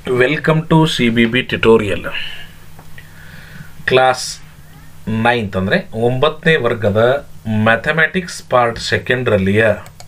welcome to C B B tutorial class ninth ಅಂದರೆ ಒಂಬತ್ತನೇ ವರ್ಗದ ಮ್ಯಾಥಮ್ಯಾಟಿಕ್ಸ್ ಪಾರ್ಟ್ ಸೆಕೆಂಡ್ರಲ್ಲಿಯ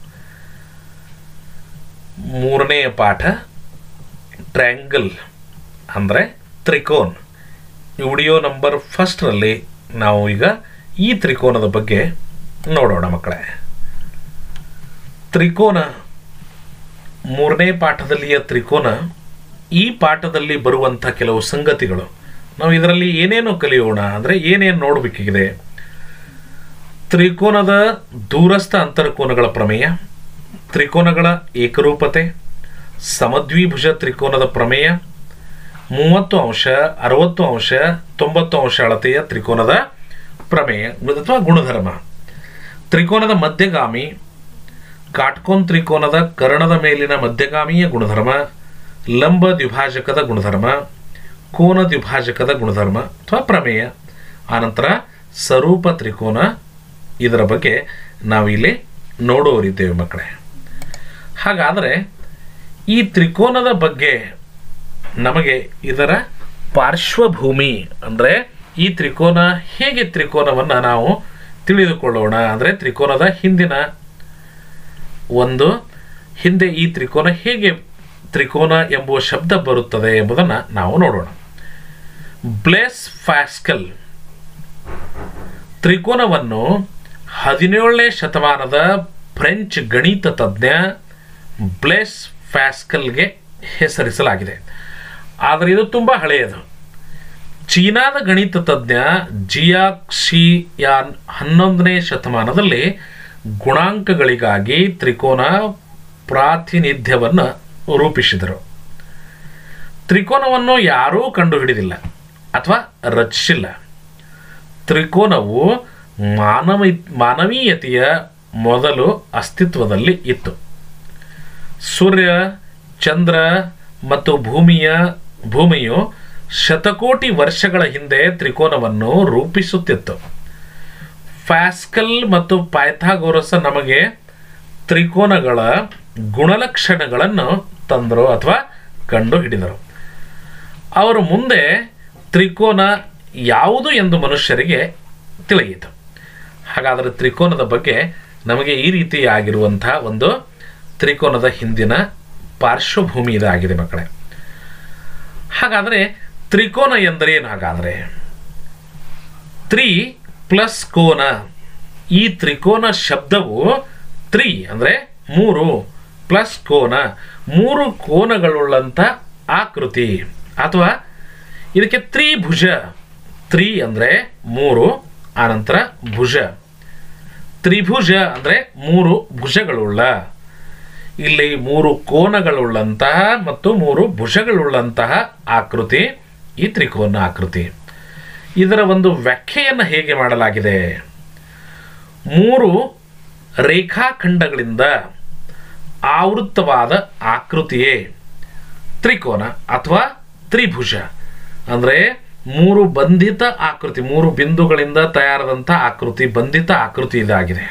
ಮೂರನೆಯ ಪಾಠ ಟ್ರ್ಯಾಂಗಲ್ ಅಂದರೆ ತ್ರಿಕೋನ್ ವಿಡಿಯೋ ನಂಬರ್ ಫಸ್ಟ್ರಲ್ಲಿ ನಾವು ಈಗ ಈ ತ್ರಿಕೋನದ ಬಗ್ಗೆ ನೋಡೋಣ ಮಕ್ಕಳೇ ತ್ರಿಕೋನ ಮೂರನೇ ಪಾಠದಲ್ಲಿಯ ತ್ರಿಕೋನ ಈ ಪಾಠದಲ್ಲಿ ಬರುವಂಥ ಕೆಲವು ಸಂಗತಿಗಳು ನಾವು ಇದರಲ್ಲಿ ಏನೇನು ಕಲಿಯೋಣ ಅಂದರೆ ಏನೇನು ನೋಡಬೇಕಿದೆ ತ್ರಿಕೋನದ ದೂರಸ್ಥ ಅಂತರಕೋನಗಳ ಪ್ರಮೇಯ ತ್ರಿಕೋನಗಳ ಏಕರೂಪತೆ ಸಮದ್ವಿಭುಜ ತ್ರಿಕೋನದ ಪ್ರಮೇಯ ಮೂವತ್ತು ಅಂಶ ಅರವತ್ತು ಅಂಶ ತೊಂಬತ್ತು ಅಂಶ ಅಳತೆಯ ತ್ರಿಕೋನದ ಪ್ರಮೇಯ ಅಥವಾ ಗುಣಧರ್ಮ ತ್ರಿಕೋನದ ಮಧ್ಯಗಾಮಿ ಕಾಟ್ಕೋನ್ ತ್ರಿಕೋನದ ಕರ್ಣದ ಮೇಲಿನ ಮಧ್ಯಗಾಮಿಯ ಗುಣಧರ್ಮ ಲಂಬ ದ್ವಿಭಾಜಕದ ಗುಣಧರ್ಮ ಕೋನ ದ್ವಿಭಾಜಕದ ಗುಣಧರ್ಮ ಅಥವಾ ಪ್ರಮೇಯ ಆನಂತರ ಸ್ವರೂಪ ತ್ರಿಕೋನ ಇದರ ಬಗ್ಗೆ ನಾವಿಲ್ಲಿ ನೋಡೋರಿದ್ದೇವೆ ಮಕ್ಕಳೇ ಹಾಗಾದರೆ ಈ ತ್ರಿಕೋನದ ಬಗ್ಗೆ ನಮಗೆ ಇದರ ಪಾರ್ಶ್ವಭೂಮಿ ಅಂದರೆ ಈ ತ್ರಿಕೋನ ಹೇಗೆ ತ್ರಿಕೋನವನ್ನು ನಾವು ತಿಳಿದುಕೊಳ್ಳೋಣ ಅಂದರೆ ತ್ರಿಕೋನದ ಹಿಂದಿನ ಒಂದು ಹಿಂದೆ ಈ ತ್ರಿಕೋನ ಹೇಗೆ ತ್ರಿಕೋನ ಎಂಬುವ ಶಬ್ದ ಬರುತ್ತದೆ ಎಂಬುದನ್ನು ನಾವು ನೋಡೋಣ ಬ್ಲೇಸ್ ಫ್ಯಾಸ್ಕಲ್ ತ್ರಿಕೋನವನ್ನು ಹದಿನೇಳನೇ ಶತಮಾನದ ಫ್ರೆಂಚ್ ಗಣಿತ ತಜ್ಞ ಬ್ಲೇಸ್ ಫ್ಯಾಸ್ಕಲ್ಗೆ ಹೆಸರಿಸಲಾಗಿದೆ ಆದರೆ ಇದು ತುಂಬ ಹಳೆಯದು ಚೀನಾದ ಗಣಿತ ತಜ್ಞ ಜಿಯಾಕ್ಸಿಯಾನ್ ಹನ್ನೊಂದನೇ ಶತಮಾನದಲ್ಲಿ ಗುಣಾಂಕಗಳಿಗಾಗಿ ತ್ರಿಕೋನ ಪ್ರಾತಿನಿಧ್ಯವನ್ನು ರೂಪಿಸಿದರು ತ್ರಿಕೋನವನ್ನು ಯಾರೂ ಕಂಡುಹಿಡಿದಿಲ್ಲ ಅಥವಾ ರಚಿಸಿಲ್ಲ ತ್ರಿಕೋನವು ಮಾನವ ಮಾನವೀಯತೆಯ ಮೊದಲು ಅಸ್ತಿತ್ವದಲ್ಲಿ ಇತ್ತು ಸೂರ್ಯ ಚಂದ್ರ ಮತ್ತು ಭೂಮಿಯ ಭೂಮಿಯು ಶತಕೋಟಿ ವರ್ಷಗಳ ಹಿಂದೆ ತ್ರಿಕೋನವನ್ನು ರೂಪಿಸುತ್ತಿತ್ತು ಫ್ಯಾಸ್ಕಲ್ ಮತ್ತು ಪೈಥಾಗೋರಸ ನಮಗೆ ತ್ರಿಕೋನಗಳ ಗುಣಲಕ್ಷಣಗಳನ್ನು ತಂದರು ಅಥವಾ ಕಂಡು ಹಿಡಿದರು ಅವರು ಮುಂದೆ ತ್ರಿಕೋನ ಯಾವುದು ಎಂದು ಮನುಷ್ಯರಿಗೆ ತಿಳಿಯಿತು ಹಾಗಾದರೆ ತ್ರಿಕೋನದ ಬಗ್ಗೆ ನಮಗೆ ಈ ರೀತಿಯಾಗಿರುವಂಥ ಒಂದು ತ್ರಿಕೋನದ ಹಿಂದಿನ ಪಾರ್ಶ್ವಭೂಮಿ ಇದಾಗಿದೆ ಮಕ್ಕಳೇ ಹಾಗಾದರೆ ತ್ರಿಕೋನ ಎಂದರೇನು ಹಾಗಾದರೆ ತ್ರಿ ಪ್ಲಸ್ ಕೋನ ಈ ತ್ರಿಕೋನ ಶಬ್ದವು ತ್ರಿ ಅಂದರೆ ಮೂರು ಪ್ಲಸ್ ಕೋನ ಮೂರು ಕೋನಗಳುಳ್ಳಂಥ ಆಕೃತಿ ಅಥವಾ ಇದಕ್ಕೆ ತ್ರಿಭುಜ ತ್ರಿ ಅಂದರೆ ಮೂರು ಆನಂತರ ಭುಜ ತ್ರಿಭುಜ ಅಂದರೆ ಮೂರು ಭುಜಗಳುಳ್ಳ ಇಲ್ಲಿ ಮೂರು ಕೋನಗಳುಳ್ಳಂತಹ ಮತ್ತು ಮೂರು ಭುಜಗಳುಳ್ಳಂತಹ ಆಕೃತಿ ಈ ತ್ರಿಕೋನ ಆಕೃತಿ ಇದರ ಒಂದು ವ್ಯಾಖ್ಯೆಯನ್ನು ಹೇಗೆ ಮಾಡಲಾಗಿದೆ ಮೂರು ರೇಖಾಖಂಡಗಳಿಂದ ಆವೃತ್ತವಾದ ಆಕೃತಿಯೇ ತ್ರಿಕೋನ ಅಥವಾ ತ್ರಿಭುಜ ಅಂದರೆ ಮೂರು ಬಂಧಿತ ಆಕೃತಿ ಮೂರು ಬಿಂದುಗಳಿಂದ ತಯಾರಾದಂಥ ಆಕೃತಿ ಬಂಧಿತ ಆಕೃತಿ ಇದಾಗಿದೆ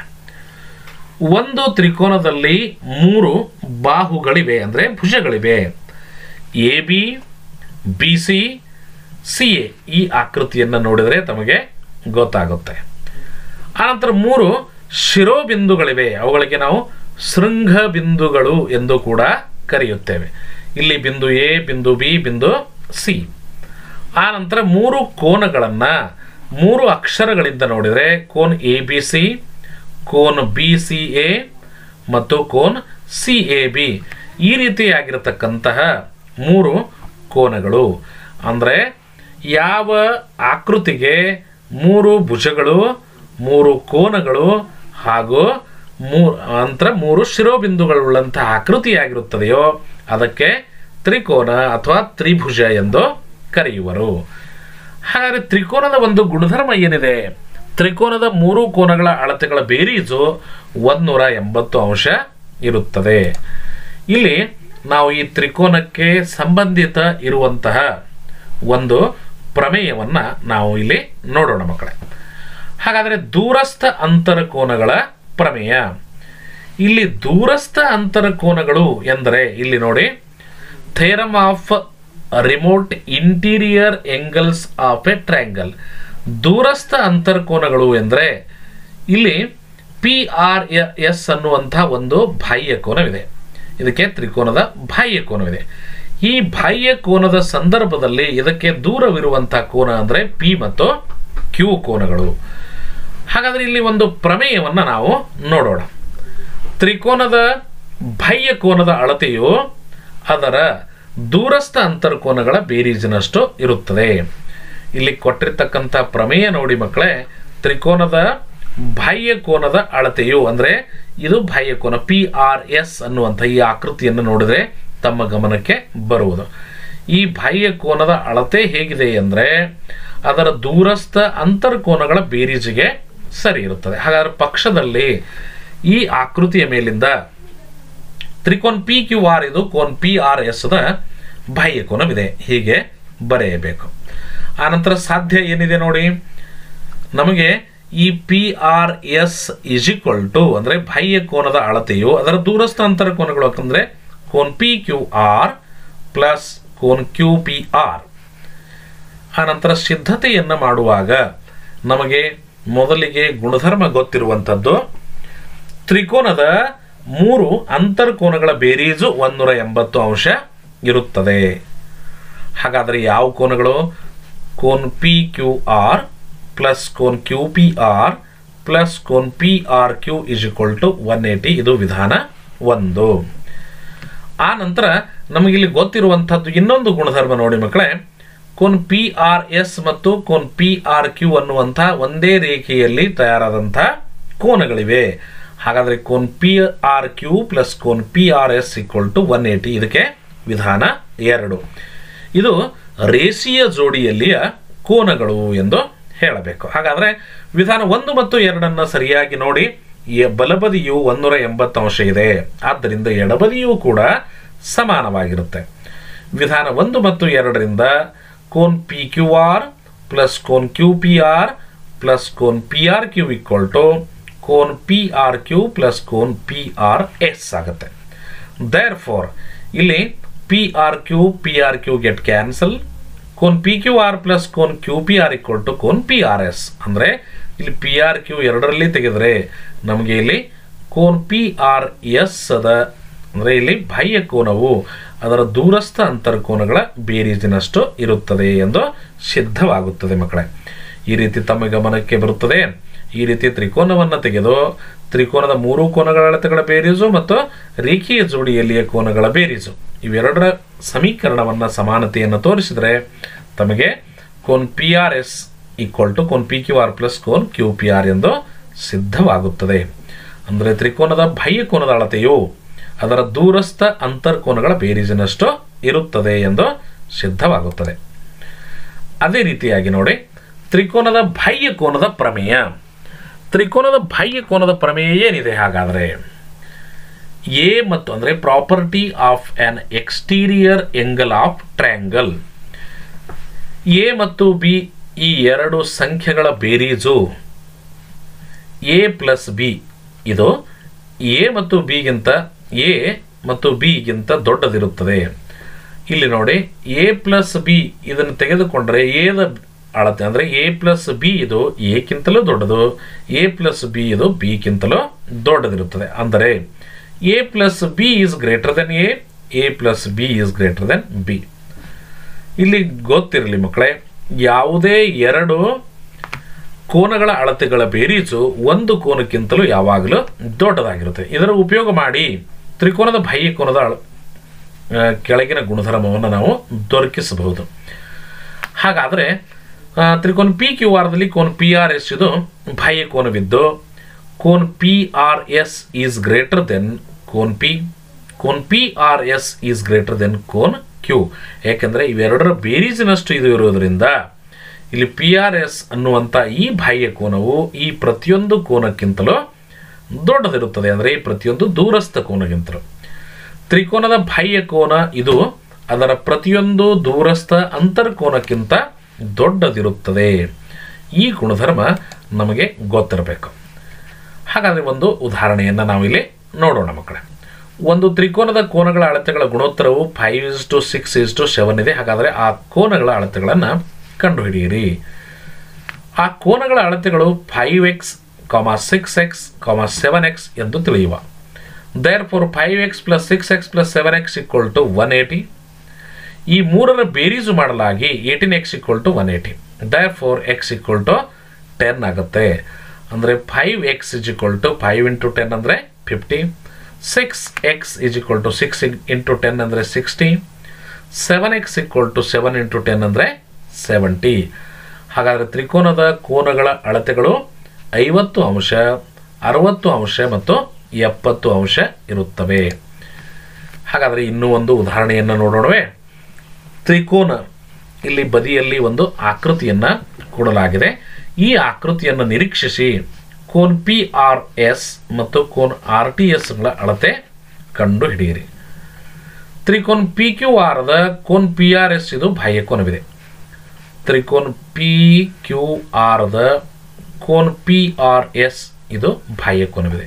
ಒಂದು ತ್ರಿಕೋನದಲ್ಲಿ ಮೂರು ಬಾಹುಗಳಿವೆ ಅಂದರೆ ಭುಜಗಳಿವೆ A B B C C A ಈ ಆಕೃತಿಯನ್ನು ನೋಡಿದರೆ ತಮಗೆ ಗೊತ್ತಾಗುತ್ತೆ ಆನಂತರ ಮೂರು ಶಿರೋಬಿಂದುಗಳಿವೆ ಅವುಗಳಿಗೆ ನಾವು ಶೃಂಗ ಬಿಂದುಗಳು ಎಂದು ಕೂಡ ಕರೆಯುತ್ತೇವೆ ಇಲ್ಲಿ ಬಿಂದು ಎ ಬಿಂದು ಬಿ ಬಿಂದು ಸಿ ಆನಂತರ ಮೂರು ಕೋನಗಳನ್ನು ಮೂರು ಅಕ್ಷರಗಳಿಂದ ನೋಡಿದರೆ ಕೋನ್ ಎ ಬಿ ಸಿ ಕೋನ್ ಬಿ ಸಿ ಎ ಮತ್ತು ಕೋನ್ ಸಿ ಎ ಬಿ ಈ ರೀತಿಯಾಗಿರತಕ್ಕಂತಹ ಮೂರು ಕೋನಗಳು ಅಂದರೆ ಯಾವ ಆಕೃತಿಗೆ ಮೂರು ಭುಜಗಳು ಮೂರು ಕೋನಗಳು ಹಾಗೂ ಮೂರು ನಂತರ ಮೂರು ಶಿರೋಬಿಂದುಗಳುಳ್ಳಂತಹ ಆಕೃತಿಯಾಗಿರುತ್ತದೆಯೋ ಅದಕ್ಕೆ ತ್ರಿಕೋನ ಅಥವಾ ತ್ರಿಭುಜ ಎಂದು ಕರೆಯುವರು ಹಾಗಾದರೆ ತ್ರಿಕೋನದ ಒಂದು ಗುಣಧರ್ಮ ಏನಿದೆ ತ್ರಿಕೋನದ ಮೂರು ಕೋನಗಳ ಅಳತೆಗಳ ಬೇರೀಜು ಒಂದೂರ ಎಂಬತ್ತು ಅಂಶ ಇರುತ್ತದೆ ಇಲ್ಲಿ ನಾವು ಈ ತ್ರಿಕೋನಕ್ಕೆ ಸಂಬಂಧಿತ ಇರುವಂತಹ ಒಂದು ಪ್ರಮೇಯವನ್ನು ನಾವು ಇಲ್ಲಿ ನೋಡೋಣ ಮಕ್ಕಳೇ ಹಾಗಾದರೆ ದೂರಸ್ಥ ಅಂತರಕೋನಗಳ ಪ್ರಮೇಯ ಇಲ್ಲಿ ದೂರಸ್ಥ ಅಂತರಕೋನಗಳು ಎಂದರೆ ಇಲ್ಲಿ ನೋಡಿ theorem of remote interior angles of a triangle ದೂರಸ್ಥ ಅಂತರ್ಕೋನಗಳು ಎಂದರೆ ಇಲ್ಲಿ ಪಿ ಆರ್ ಎಸ್ ಅನ್ನುವಂಥ ಒಂದು ಬಾಹ್ಯ ಕೋನವಿದೆ ಇದಕ್ಕೆ ತ್ರಿಕೋನದ ಬಾಹ್ಯ ಕೋನವಿದೆ ಈ ಬಾಹ್ಯ ಕೋನದ ಸಂದರ್ಭದಲ್ಲಿ ಇದಕ್ಕೆ ದೂರವಿರುವಂಥ ಕೋನ ಅಂದರೆ ಪಿ ಮತ್ತು ಕ್ಯೂ ಕೋನಗಳು ಹಾಗಾದರೆ ಇಲ್ಲಿ ಒಂದು ಪ್ರಮೇಯವನ್ನು ನಾವು ನೋಡೋಣ ತ್ರಿಕೋನದ ಬಾಹ್ಯ ಕೋನದ ಅಳತೆಯು ಅದರ ದೂರಸ್ಥ ಅಂತರ್ಕೋನಗಳ ಬೇರೀಜಿನಷ್ಟು ಇರುತ್ತದೆ ಇಲ್ಲಿ ಕೊಟ್ಟಿರ್ತಕ್ಕಂಥ ಪ್ರಮೇಯ ನೋಡಿ ಮಕ್ಕಳೇ ತ್ರಿಕೋನದ ಬಾಹ್ಯ ಕೋನದ ಅಳತೆಯು ಅಂದರೆ ಇದು ಬಾಹ್ಯ ಕೋನ ಪಿ ಆರ್ ಎಸ್ ಅನ್ನುವಂಥ ಈ ಆಕೃತಿಯನ್ನು ನೋಡಿದ್ರೆ ತಮ್ಮ ಗಮನಕ್ಕೆ ಬರುವುದು ಈ ಬಾಹ್ಯ ಕೋನದ ಅಳತೆ ಹೇಗಿದೆ ಅಂದರೆ ಅದರ ದೂರಸ್ಥ ಅಂತರ್ಕೋನಗಳ ಬೇರೀಜಿಗೆ ಸರಿ ಇರುತ್ತದೆ ಹಾಗಾದ್ರೆ ಪಕ್ಷದಲ್ಲಿ ಈ ಆಕೃತಿಯ ಮೇಲಿಂದ ತ್ರಿಕೋನ್ ಪಿ ಕ್ಯೂ ಆರ್ ಇದು ಕೋನ್ ಪಿ ಆರ್ ಎಸ್ ದ ಬಾಹ್ಯ ಕೋನವಿದೆ ಹೀಗೆ ಬರೆಯಬೇಕು ಆನಂತರ ಸಾಧ್ಯ ಏನಿದೆ ನೋಡಿ ನಮಗೆ ಈ P R S is equal to ಅಂದರೆ ಬಾಹ್ಯ ಕೋನದ ಅಳತೆಯು ಅದರ ದೂರಸ್ಥ ಅಂತರ ಕೋನಗಳು ಯಾಕಂದರೆ ಕೋನ್ ಪಿ ಕ್ಯೂ ಆರ್ ಪ್ಲಸ್ ಕೋನ್ ಕ್ಯೂ ಪಿ ಆರ್ ಆನಂತರ ಸಿದ್ಧತೆಯನ್ನು ಮಾಡುವಾಗ ನಮಗೆ ಮೊದಲಿಗೆ ಗುಣಧರ್ಮ ಗೊತ್ತಿರುವಂಥದ್ದು ತ್ರಿಕೋನದ ಮೂರು ಅಂತರ್ಕೋನಗಳ ಬೇರೀಜು ಒಂದೂರ ಎಂಬತ್ತು ಅಂಶ ಇರುತ್ತದೆ ಹಾಗಾದರೆ ಯಾವ ಕೋನಗಳು ಕೋನ್ ಪಿ ಕ್ಯೂ ಆರ್ ಪ್ಲಸ್ ಕೋನ್ ಕ್ಯೂ ಪಿ ಆರ್ ಪ್ಲಸ್ ಕೋನ್ P R Q is equal to one eighty ಇದು ವಿಧಾನ ಒಂದು ಆ ನಂತರ ನಮಗಿಲ್ಲಿ ಗೊತ್ತಿರುವಂಥದ್ದು ಇನ್ನೊಂದು ಗುಣಧರ್ಮ ನೋಡಿ ಮಕ್ಕಳೇ ಕೋನ್ ಪಿ ಆರ್ ಎಸ್ ಮತ್ತು ಕೋನ್ ಪಿ ಆರ್ ಕ್ಯೂ ಅನ್ನುವಂಥ ಒಂದೇ ರೇಖೆಯಲ್ಲಿ ತಯಾರಾದಂಥ ಕೋನಗಳಿವೆ ಹಾಗಾದರೆ ಕೋನ್ ಪಿ ಆರ್ ಕ್ಯೂ ಪ್ಲಸ್ ಕೋನ್ P R S equal to one eighty ಇದಕ್ಕೆ ವಿಧಾನ ಎರಡು ಇದು ರೇಖೀಯ ಜೋಡಿಯಲ್ಲಿಯ ಕೋನಗಳು ಎಂದು ಹೇಳಬೇಕು ಹಾಗಾದರೆ ವಿಧಾನ ಒಂದು ಮತ್ತು ಎರಡನ್ನು ಸರಿಯಾಗಿ ನೋಡಿ ಎ- ಬಲಬದಿಯು ಒಂದೂರ ಎಂಬತ್ತು ಅಂಶ ಇದೆ ಆದ್ದರಿಂದ ಎಡಬದಿಯೂ ಕೂಡ ಸಮಾನವಾಗಿರುತ್ತೆ ವಿಧಾನ ಒಂದು ಮತ್ತು ಎರಡರಿಂದ ಕೋನ್ ಪಿ ಕ್ಯೂ ಆರ್ ಪ್ಲಸ್ ಕೋನ್ ಕ್ಯೂ ಪಿ ಆರ್ ಪ್ಲಸ್ ಕೋನ್ P R Q equal to ಕೋನ್ ಪಿ ಆರ್ ಕ್ಯೂ ಪ್ಲಸ್ ಕೋನ್ ಪಿ ಆರ್ ಎಸ್ ಆಗುತ್ತೆ ದೇರ್ ಫೋರ್ ಇಲ್ಲಿ P R Q P R Q get cancel ಕೋನ್ ಪಿ ಕ್ಯೂ ಆರ್ ಪ್ಲಸ್ ಕೋನ್ Q P R equal to ಕೋನ್ P R S ಅಂದರೆ ಇಲ್ಲಿ P R Q ಎರಡರಲ್ಲಿ ತೆಗೆದರೆ ನಮಗೆ ಇಲ್ಲಿ ಕೋನ್ ಪಿ ಆರ್ ಎಸ್ ಅದ ಅಂದರೆ ಇಲ್ಲಿ ಬಾಹ್ಯ ಕೋನವು ಅದರ ದೂರಸ್ಥ ಅಂತರ್ಕೋನಗಳ ಬೇರೀಜಿನಷ್ಟು ಇರುತ್ತದೆ ಎಂದು ಸಿದ್ಧವಾಗುತ್ತದೆ ಮಕ್ಕಳೇ ಈ ರೀತಿ ತಮ್ಮ ಗಮನಕ್ಕೆ ಬರುತ್ತದೆ ಈ ರೀತಿ ತ್ರಿಕೋನವನ್ನು ತೆಗೆದು ತ್ರಿಕೋನದ ಮೂರು ಕೋನಗಳ ಅಳತೆಗಳ ಬೇರೀಜು ಮತ್ತು ರೇಖೀಯ ಜೋಡಿಯಲ್ಲಿಯ ಕೋನಗಳ ಬೇರೀಜು ಇವೆರಡರ ಸಮೀಕರಣವನ್ನು ಸಮಾನತೆಯನ್ನು ತೋರಿಸಿದರೆ ತಮಗೆ ಕೋನ್ P R S equal to ಕೋನ್ ಪಿ ಕ್ಯೂ ಆರ್ ಪ್ಲಸ್ ಕೋನ್ ಕ್ಯೂ ಪಿ ಆರ್ ಎಂದು ಸಿದ್ಧವಾಗುತ್ತದೆ ಅಂದರೆ ತ್ರಿಕೋನದ ಬಾಹ್ಯ ಕೋನದ ಅಳತೆಯು ಅದರ ದೂರಸ್ಥ ಅಂತರ್ಕೋನಗಳ ಬೇರೀಜಿನಷ್ಟು ಇರುತ್ತದೆ ಎಂದು ಸಿದ್ಧವಾಗುತ್ತದೆ ಅದೇ ರೀತಿಯಾಗಿ ನೋಡಿ ತ್ರಿಕೋನದ ಬಾಹ್ಯ ಕೋನದ ಪ್ರಮೇಯ ತ್ರಿಕೋನದ ಬಾಹ್ಯ ಕೋನದ ಪ್ರಮೇಯ ಏನಿದೆ ಹಾಗಾದರೆ ಎ ಮತ್ತು ಅಂದರೆ property of an exterior angle of triangle A ಮತ್ತು ಬಿ ಈ ಎರಡು ಸಂಖ್ಯೆಗಳ ಬೇರೀಜು ಎ ಪ್ಲಸ್ ಬಿ ಇದು ಎ ಮತ್ತು ಬಿಗಿಂತ ಎ ಮತ್ತು ಬಿಗಿಂತ ದೊಡ್ಡದಿರುತ್ತದೆ ಇಲ್ಲಿ ನೋಡಿ ಎ ಪ್ಲಸ್ ಬಿ ಇದನ್ನು ತೆಗೆದುಕೊಂಡ್ರೆ ಎದ ಅಳತೆ ಅಂದರೆ ಎ ಪ್ಲಸ್ ಬಿ ಇದು ಎಕ್ಕಿಂತಲೂ ದೊಡ್ಡದು ಎ ಪ್ಲಸ್ ಬಿ ಇದು ಬಿಗಿಂತಲೂ ದೊಡ್ಡದಿರುತ್ತದೆ ಅಂದರೆ A plus B is greater than A A plus B is greater than B ಇಲ್ಲಿ ಗೊತ್ತಿರಲಿ ಮಕ್ಕಳೇ ಯಾವುದೇ ಎರಡು ಕೋನಗಳ ಅಳತೆಗಳ ಬೇರೀಜು ಒಂದು ಕೋನಕ್ಕಿಂತಲೂ ಯಾವಾಗಲೂ ದೊಡ್ಡದಾಗಿರುತ್ತೆ ಇದರ ಉಪಯೋಗ ಮಾಡಿ ತ್ರಿಕೋನದ ಬಾಹ್ಯ ಕೋನದ ಅಳ ಆ, ಕೆಳಗಿನ ಗುಣಧರ್ಮವನ್ನು ನಾವು ದೊರಕಿಸಬಹುದು ಹಾಗಾದರೆ ಆ, ತ್ರಿಕೋನ ಪಿ ಕ್ಯೂ ಆರ್ದಲ್ಲಿ ಕೋನ್ ಪಿ ಆರ್ ಎಸ್ ಇದು ಬಾಹ್ಯ ಕೋನವಿದ್ದು ಕೋನ್ P R S is greater than ಕೋನ್ ಪಿ ಕೋನ್ P R S is greater than ಕೋನ್ ಕ್ಯೂ ಯಾಕೆಂದರೆ ಇವೆರಡರ ಬೇರೀಜಿನಷ್ಟು ಇದು ಇರುವುದರಿಂದ ಇಲ್ಲಿ ಪಿ ಆರ್ ಎಸ್ ಅನ್ನುವಂಥ ಈ ಬಾಹ್ಯ ಕೋನವು ಈ ಪ್ರತಿಯೊಂದು ಕೋನಕ್ಕಿಂತಲೂ ದೊಡ್ಡದಿರುತ್ತದೆ ಅಂದರೆ ಈ ಪ್ರತಿಯೊಂದು ದೂರಸ್ಥ ಕೋನಕ್ಕಿಂತಲೂ ತ್ರಿಕೋನದ ಬಾಹ್ಯ ಕೋನ ಇದು ಅದರ ಪ್ರತಿಯೊಂದು ದೂರಸ್ಥ ಅಂತರ್ಕೋನಕ್ಕಿಂತ ದೊಡ್ಡದಿರುತ್ತದೆ ಈ ಗುಣಧರ್ಮ ನಮಗೆ ಗೊತ್ತಿರಬೇಕು ಹಾಗಾದರೆ ಒಂದು ಉದಾಹರಣೆಯನ್ನು ನಾವಿಲ್ಲಿ ನೋಡೋಣ ಮಕ್ಕಳೇ ಒಂದು ತ್ರಿಕೋನದ ಕೋನಗಳ ಅಳತೆಗಳ ಗುಣೋತ್ತರವು five is to six is to seven ಇದೆ ಹಾಗಾದರೆ ಆ ಕೋನಗಳ ಅಳತೆಗಳನ್ನು ಕಂಡುಹಿಡಿಯಿರಿ ಆ ಕೋನಗಳ ಅಳತೆಗಳು five x comma six x comma seven x ಎಂದು ತಿಳಿಯುವ therefore five x plus six x plus seven x equal to one eighty ಈ ಮೂರರ ಬೇರೀಸು ಮಾಡಲಾಗಿ eighteen x equal to one eighty therefore x equal to ten ಆಗುತ್ತೆ ಅಂದರೆ five x is equal to five into ten ಅಂದರೆ fifty six x is equal to six into ten ಅಂದರೆ sixty seven x equal to seven into ten ಅಂದರೆ seventy ಹಾಗಾದರೆ ತ್ರಿಕೋನದ ಕೋನಗಳ ಅಳತೆಗಳು ಐವತ್ತು ಅಂಶ ಅರವತ್ತು ಅಂಶ ಮತ್ತು ಎಪ್ಪತ್ತು ಅಂಶ ಇರುತ್ತವೆ ಹಾಗಾದರೆ ಇನ್ನೂ ಒಂದು ಉದಾಹರಣೆಯನ್ನು ನೋಡೋಣವೇ ತ್ರಿಕೋನ ಇಲ್ಲಿ ಬದಿಯಲ್ಲಿ ಒಂದು ಆಕೃತಿಯನ್ನು ಕೊಡಲಾಗಿದೆ ಈ ಆಕೃತಿಯನ್ನು ನಿರೀಕ್ಷಿಸಿ ಕೋನ್ ಪಿ ಆರ್ ಎಸ್ ಮತ್ತು ಕೋನ್ ಆರ್ ಟಿ ಎಸ್ಗಳ ಅಳತೆ ಕಂಡು ಹಿಡಿಯಿರಿ ತ್ರಿಕೋನ್ ಪಿ ಕ್ಯೂ ಆರ್ದ ಕೋನ್ ಪಿ ಆರ್ ಎಸ್ ಇದು ಬಾಹ್ಯ ಕೋನವಿದೆ ತ್ರಿಕೋನ್ ಪಿ ಕ್ಯೂ ಆರ್ದ ಕೋನ್ ಪಿ ಆರ್ ಎಸ್ ಇದು ಬಾಹ್ಯ ಕೋನವಿದೆ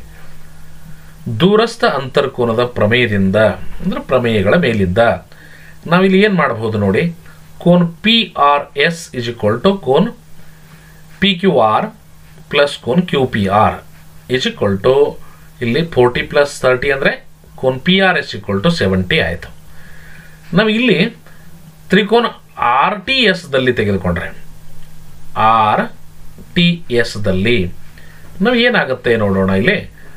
ದೂರಸ್ಥ ಅಂತರ್ಕೋನದ ಪ್ರಮೇಯದಿಂದ ಅಂದರೆ ಪ್ರಮೇಯಗಳ ಮೇಲಿದ್ದ ನಾವಿಲ್ಲಿ ಏನು ಮಾಡಬಹುದು ನೋಡಿ ಕೋನ್ P R S is equal to ಕೋನ್ ಪಿ ಕ್ಯೂ ಆರ್ ಪ್ಲಸ್ ಕೋನ್ Q P R is equal to ಇಲ್ಲಿ ಫೋರ್ಟಿ ಪ್ಲಸ್ ತರ್ಟಿ ಅಂದರೆ ಕೋನ್ P R S equal to seventy ಆಯಿತು ನಾವು ಇಲ್ಲಿ ತ್ರಿಕೋನ ಆರ್ ಟಿ ಎಸ್ದಲ್ಲಿ ತೆಗೆದುಕೊಂಡ್ರೆ ಆರ್ ಟಿ ಎಸ್ದಲ್ಲಿ ನಾವು ಏನಾಗುತ್ತೆ ನೋಡೋಣ ಇಲ್ಲಿ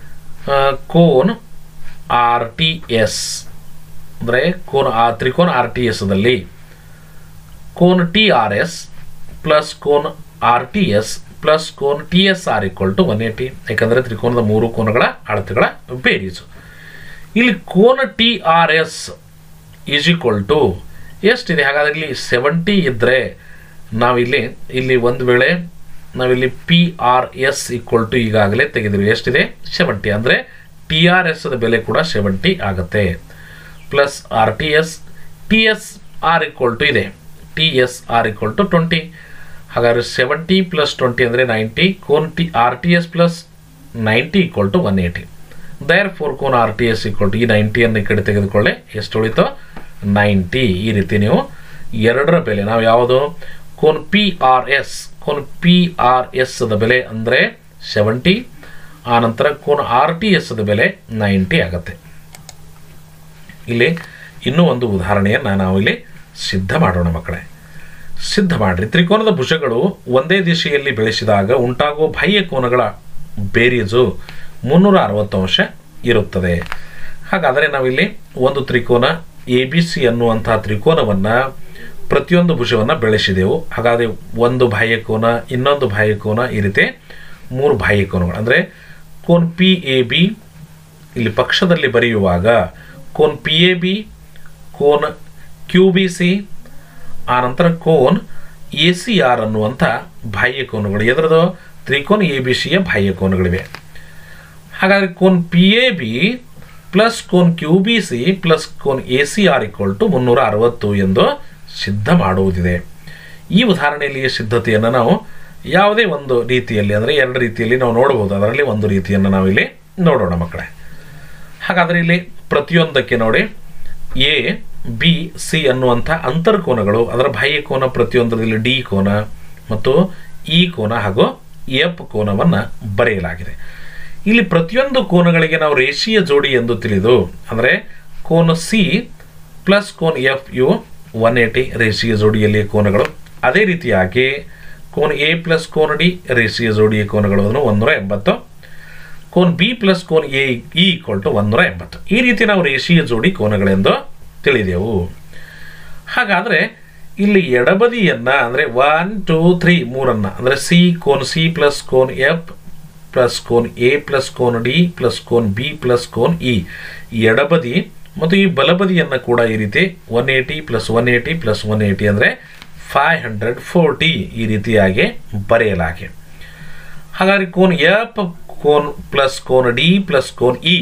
ಕೋನ್ ಆರ್ ಟಿ ಎಸ್ ಅಂದರೆ ಕೋನ್ ಆ ತ್ರಿಕೋನ ಆರ್ ಟಿ ಎಸ್ದಲ್ಲಿ ಕೋನ್ ಟಿ ಆರ್ ಎಸ್ ಪ್ಲಸ್ ಕೋನ್ ಆರ್ ಟಿ ಎಸ್ ಪ್ಲಸ್ ಕೋನ್ T S R equal to one eighty ಯಾಕಂದರೆ ತ್ರಿಕೋನದ ಮೂರು ಕೋನಗಳ ಅಳತೆಗಳ ಬೇರೀಸು ಇಲ್ಲಿ ಕೋನ T R S is equal to ಎಷ್ಟಿದೆ ಹಾಗಾದರೆ ಇಲ್ಲಿ ಸೆವೆಂಟಿ ಇದ್ದರೆ ನಾವಿಲ್ಲಿ ಇಲ್ಲಿ ಒಂದು ವೇಳೆ ನಾವಿಲ್ಲಿ P R S equal to ಈಗಾಗಲೇ ತೆಗೆದಿವಿ ಎಷ್ಟಿದೆ ಸೆವೆಂಟಿ ಅಂದರೆ ಟಿ ಆರ್ ಎಸ್ ಬೆಲೆ ಕೂಡ ಸೆವೆಂಟಿ ಆಗುತ್ತೆ plus R T S T S R equal to ಇದೆ T S R equal to twenty ಹಾಗಾದ್ರೆ ಸೆವೆಂಟಿ ಪ್ಲಸ್ ಟ್ವೆಂಟಿ ಅಂದರೆ ನೈಂಟಿ ಕೋನ್ T R T S plus ninety equal to one eighty therefore ಕೋನ್ R T S equal to ಈ ನೈಂಟಿಯನ್ನು ಈ ಕಡೆ ತೆಗೆದುಕೊಳ್ಳಿ ಎಷ್ಟು ಉಳಿತೋ ನೈಂಟಿ ಈ ರೀತಿ ನೀವು ಎರಡರ ಬೆಲೆ ನಾವು ಯಾವುದು ಕೋನ್ ಪಿ ಆರ್ ಎಸ್ ಕೋನ್ ಪಿ ಆರ್ ಎಸ್ ದ ಬೆಲೆ ಅಂದರೆ ಸೆವೆಂಟಿ ಆನಂತರ ಕೋನ್ ಆರ್ ಟಿ ಎಸ್ ದ ಬೆಲೆ ನೈಂಟಿ ಆಗುತ್ತೆ ಇಲ್ಲಿ ಇನ್ನೂ ಒಂದು ಉದಾಹರಣೆಯನ್ನು ನಾವು ಇಲ್ಲಿ ಸಿದ್ಧ ಮಾಡೋಣ ಮಕ್ಕಳೇ ಸಿದ್ಧ ಮಾಡ್ರಿ ತ್ರಿಕೋನದ ಭುಜಗಳು ಒಂದೇ ದಿಶೆಯಲ್ಲಿ ಬೆಳೆಸಿದಾಗ ಉಂಟಾಗುವ ಬಾಹ್ಯ ಕೋನಗಳ ಬೇರೀಜು ಮುನ್ನೂರ ಅರವತ್ತು ಅಂಶ ಇರುತ್ತದೆ ಹಾಗಾದರೆ ನಾವಿಲ್ಲಿ ಒಂದು ತ್ರಿಕೋನ ಎ ಬಿ ಸಿ ಅನ್ನುವಂತಹ ತ್ರಿಕೋನವನ್ನು ಪ್ರತಿಯೊಂದು ಭುಜವನ್ನು ಬೆಳೆಸಿದೆವು ಹಾಗಾದರೆ ಒಂದು ಬಾಹ್ಯ ಕೋನ ಇನ್ನೊಂದು ಬಾಹ್ಯ ಕೋನ ಈ ರೀತಿ ಮೂರು ಬಾಹ್ಯ ಕೋನಗಳು ಅಂದರೆ ಕೋನ್ ಪಿ ಎ ಬಿ ಇಲ್ಲಿ ಪಕ್ಷದಲ್ಲಿ ಬರೆಯುವಾಗ ಕೋನ್ ಪಿ ಎ ಬಿ ಕೋನ್ ಕ್ಯೂ ಬಿ ಸಿ ಆನಂತರ ಕೋನ್ ಎ ಸಿ ಆರ್ ಅನ್ನುವಂಥ ಬಾಹ್ಯ ಕೋನಗಳು ಎದರದು ತ್ರಿಕೋನ ಎ ಬಿ ಸಿಯ ಬಾಹ್ಯ ಕೋನಗಳಿವೆ ಹಾಗಾದರೆ ಕೋನ್ ಪಿ ಎ ಬಿ ಪ್ಲಸ್ ಕೋನ್ ಕ್ಯೂ ಬಿ ಸಿ ಪ್ಲಸ್ ಕೋನ್ A C R equal to ಮುನ್ನೂರ ಅರವತ್ತು ಎಂದು ಸಿದ್ಧ ಮಾಡುವುದಿದೆ ಈ ಉದಾಹರಣೆಯಲ್ಲಿ ಸಿದ್ಧತೆಯನ್ನು ನಾವು ಯಾವುದೇ ಒಂದು ರೀತಿಯಲ್ಲಿ ಅಂದರೆ ಎರಡು ರೀತಿಯಲ್ಲಿ ನಾವು ನೋಡಬಹುದು ಅದರಲ್ಲಿ ಒಂದು ರೀತಿಯನ್ನು ನಾವಿಲ್ಲಿ ನೋಡೋಣ ಮಕ್ಕಳೇ ಹಾಗಾದರೆ ಇಲ್ಲಿ ಪ್ರತಿಯೊಂದಕ್ಕೆ ನೋಡಿ ಎ ಬಿ ಸಿ ಅನ್ನುವಂಥ ಅಂತರ್ಕೋನಗಳು ಅದರ ಬಾಹ್ಯ ಕೋನ ಪ್ರತಿಯೊಂದರಲ್ಲಿ ಡಿ ಕೋನ ಮತ್ತು ಇ ಕೋನ ಹಾಗೂ ಎಫ್ ಕೋನವನ್ನು ಬರೆಯಲಾಗಿದೆ ಇಲ್ಲಿ ಪ್ರತಿಯೊಂದು ಕೋನಗಳಿಗೆ ನಾವು ರೇಷೀಯ ಜೋಡಿ ಎಂದು ತಿಳಿದು ಅಂದರೆ ಕೋನ ಸಿ ಪ್ಲಸ್ ಕೋನ್ ಎಫ್ ಯು ಒನ್ ಏಯ್ಟಿ ರೇಷೀಯ ಜೋಡಿಯಲ್ಲಿ ಕೋನಗಳು ಅದೇ ರೀತಿಯಾಗಿ ಕೋನ್ ಎ ಪ್ಲಸ್ ಕೋನ್ ಡಿ ರೇಷೀಯ ಜೋಡಿಯ ಕೋನಗಳು ಅದನ್ನು ಒಂದೂರ ಎಂಬತ್ತು ಕೋನ್ ಬಿ ಪ್ಲಸ್ ಕೋನ್ ಎ ಇ ಈಕ್ವಲ್ ಟು ಒಂದೂರ ಎಂಬತ್ತು ಈ ರೀತಿ ನಾವು ರೇಷೀಯ ಜೋಡಿ ಕೋನಗಳೆಂದು ತಿಳಿದೆವು ಹಾಗಾದರೆ ಇಲ್ಲಿ ಎಡಬದಿಯನ್ನು ಅಂದರೆ ಒನ್ ಟೂ ತ್ರೀ ಮೂರನ್ನು ಅಂದರೆ ಸಿ ಕೋನ್ ಸಿ ಪ್ಲಸ್ ಕೋನ್ ಎಫ್ ಪ್ಲಸ್ ಕೋನ್ ಎ ಪ್ಲಸ್ ಕೋನ್ ಡಿ ಪ್ಲಸ್ ಕೋನ್ ಬಿ ಪ್ಲಸ್ ಕೋನ್ ಇ ಎಡಬದಿ ಮತ್ತು ಈ ಬಲಬದಿಯನ್ನು ಕೂಡ ಈ ರೀತಿ one eighty plus one eighty plus one eighty ಅಂದರೆ ಫೈವ್ ಹಂಡ್ರೆಡ್ ಫೋರ್ಟಿ ಈ ರೀತಿಯಾಗಿ ಬರೆಯಲಾಗಿದೆ ಹಾಗಾದರೆ ಕೋನ್ ಎಫ್ ಕೋನ್ ಪ್ಲಸ್ ಕೋನ್ ಡಿ ಪ್ಲಸ್ ಕೋನ್ ಇ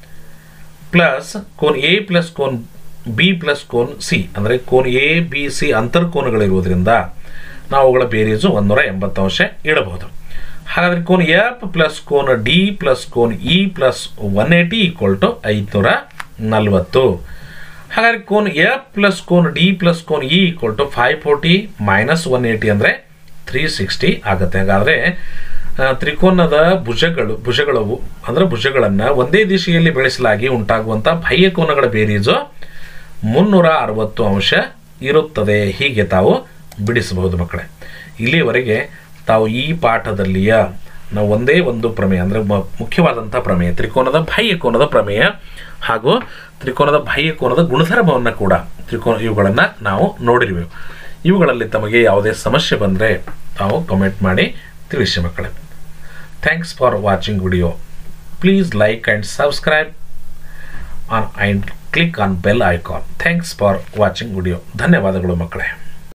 ಪ್ಲಸ್ ಕೋನ್ ಎ ಪ್ಲಸ್ ಕೋನ್ ಬಿ ಪ್ಲಸ್ ಕೋನ್ ಸಿ ಅಂದರೆ ಕೋನ್ ಎ ಬಿ ಸಿ ಅಂತರ್ಕೋನಗಳಿರುವುದರಿಂದ ನಾವು ಅವುಗಳ ಬೇರೀಸು ಒಂದೂರ ಎಂಬತ್ತು ಅಂಶ ಇಡಬಹುದು ಹಾಗಾದರೆ ಕೋನ್ ಎಫ್ ಪ್ಲಸ್ ಕೋನ್ ಡಿ ಪ್ಲಸ್ ಕೋನ್ E plus one eighty equal to ಐದುನೂರ ನಲವತ್ತು ಹಾಗಾದ್ರೆ ಕೋನ್ ಎ ಪ್ಲಸ್ ಕೋನ್ ಡಿ ಪ್ಲಸ್ ಕೋನ್ E equal to five forty minus one eighty ಅಂದರೆ ತ್ರೀ ಸಿಕ್ಸ್ಟಿ ಆಗುತ್ತೆ ಹಾಗಾದರೆ ಆ, ತ್ರಿಕೋನದ ಭುಜಗಳು ಭುಜಗಳವು ಅಂದರೆ ಭುಜಗಳನ್ನು ಒಂದೇ ದಿಶೆಯಲ್ಲಿ ಬೆಳೆಸಲಾಗಿ ಉಂಟಾಗುವಂಥ ಬಾಹ್ಯ ಕೋನಗಳ ಬೇರೀಜು ಮುನ್ನೂರ ಅರವತ್ತು ಅಂಶ ಇರುತ್ತದೆ ಹೀಗೆ ತಾವು ಬಿಡಿಸಬಹುದು ಮಕ್ಕಳೇ ಇಲ್ಲಿಯವರೆಗೆ ತಾವು ಈ ಪಾಠದಲ್ಲಿಯ ನಾವು ಒಂದೇ ಒಂದು ಪ್ರಮೇಯ ಅಂದರೆ ಮ- ಮುಖ್ಯವಾದಂಥ ಪ್ರಮೇಯ ತ್ರಿಕೋನದ ಬಾಹ್ಯ ಕೋನದ ಪ್ರಮೇಯ ಹಾಗೂ ತ್ರಿಕೋನದ ಬಾಹ್ಯ ಕೋನದ ಗುಣಧರ್ಮವನ್ನು ಕೂಡ ತ್ರಿಕೋನ ಇವುಗಳನ್ನು ನಾವು ನೋಡಿರುವೆವು ಇವುಗಳಲ್ಲಿ ತಮಗೆ ಯಾವುದೇ ಸಮಸ್ಯೆ ಬಂದರೆ ತಾವು ಕಮೆಂಟ್ ಮಾಡಿ ತಿಳಿಸಿ ಮಕ್ಕಳೇ thanks for watching video please like and subscribe on and click on bell icon thanks for watching video ಧನ್ಯವಾದಗಳು ಮಕ್ಕಳೇ